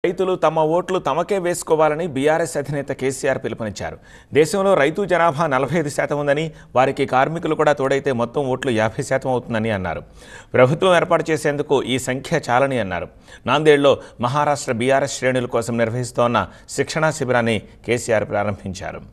రైతులు తమ ఓట్లు తమకే వేసుకోవాలని బీఆర్ఎస్ అధినేత కేసీఆర్ పిలుపునిచ్చారు దేశంలో రైతు జనాభా నలభై ఐదు శాతం ఉందని వారికి కార్మికులు కూడా తోడైతే మొత్తం ఓట్లు యాభై శాతం అవుతుందని అన్నారు ప్రభుత్వం ఏర్పాటు చేసేందుకు ఈ సంఖ్య చాలని అన్నారు నాందేడ్లో మహారాష్ట్ర బీఆర్ఎస్ శ్రేణుల కోసం నిర్వహిస్తోన్న శిక్షణా శిబిరాన్ని కేసీఆర్ ప్రారంభించారు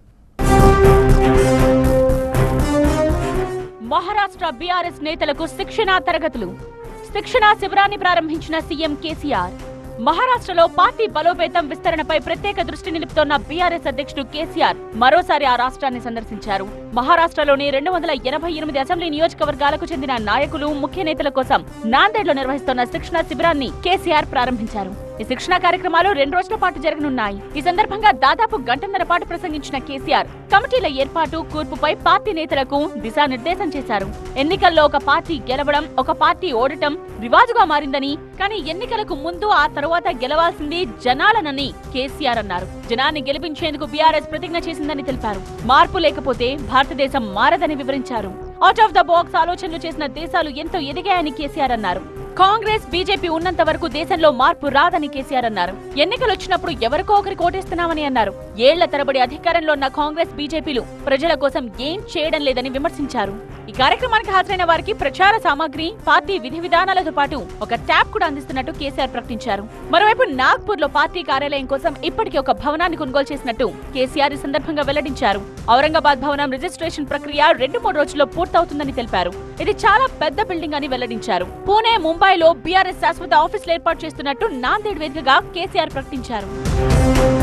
మహారాష్ట్ర బీఆర్ఎస్ నేతలకు శిక్షణా తరగతులు శిక్షణా శిబిరాన్ని ప్రారంభించిన సీఎం కేసీఆర్ మహారాష్ట్రలో పార్టీ బలోపేతం విస్తరణపై ప్రత్యేక దృష్టి నిలుపుతోన్న బీఆర్ఎస్ అధ్యక్షుడు కేసీఆర్ మరోసారి ఆ రాష్ట్రాన్ని సందర్శించారు మహారాష్ట్రలోని రెండు వందల ఎనభై ఎనిమిది అసెంబ్లీ నియోజకవర్గాలకు చెందిన నాయకులు ముఖ్య నేతల కోసం నాందేడ్లో నిర్వహిస్తున్న శిక్షణా శిబిరాన్ని కేసీఆర్ ప్రారంభించారు ఈ శిక్షణా కార్యక్రమాలు రెండు రోజుల పాటు జరగనున్నాయి ఈ సందర్భంగా దాదాపు గంటన్నర పాటు ప్రసంగించిన కేసీఆర్ కమిటీల ఏర్పాటు కూర్పుపై పార్టీ నేతలకు దిశానిర్దేశం చేశారు ఎన్నికల్లో ఒక పార్టీ గెలవడం ఒక పార్టీ ఓడటం రివాజుగా మారిందని కానీ ఎన్నికలకు ముందు ఆ తరువాత గెలవాల్సింది జనాలనని కేసీఆర్ అన్నారు జనాన్ని గెలిపించేందుకు బీఆర్ఎస్ ప్రతిజ్ఞ చేసిందని తెలిపారు మార్పు లేకపోతే భారతదేశం మారదని వివరించారు అవుట్ ఆఫ్ ద బాక్స్ ఆలోచనలు చేసిన దేశాలు ఎంతో ఎదిగాయని కేసీఆర్ అన్నారు కాంగ్రెస్ బీజేపీ ఉన్నంత వరకు దేశంలో మార్పు రాదని కేసీఆర్ అన్నారు ఎన్నికలు వచ్చినప్పుడు ఎవరికో ఒకరి కోటేస్తున్నామని అన్నారు ఏళ్ల తరబడి అధికారంలో ఉన్న కాంగ్రెస్ బీజేపీలు ప్రజల కోసం ఏం చేయడం లేదని విమర్శించారు ఈ కార్యక్రమానికి హాజరైన వారికి ప్రచార సామాగ్రి పార్టీ విధి విధానాలతో పాటు ఒక ట్యాబ్ కూడా అందిస్తున్నట్టు కేసీఆర్ ప్రకటించారు మరోవైపు నాగ్పూర్ లో పార్టీ కార్యాలయం కోసం ఇప్పటికే ఒక భవనాన్ని కొనుగోలు చేసినట్టు కేసీఆర్ ఈ సందర్భంగా వెల్లడించారు ఔరంగాబాద్ భవనం రిజిస్ట్రేషన్ ప్రక్రియ రెండు మూడు రోజుల్లో పూర్తవుతుందని తెలిపారు ఇది చాలా పెద్ద బిల్డింగ్ అని వెల్లడించారు పూణే ముంబైలో బీఆర్ఎస్ శాశ్వత ఆఫీసులు ఏర్పాటు చేస్తున్నట్టు నాందేడ్ వేదికగా కేసీఆర్ ప్రకటించారు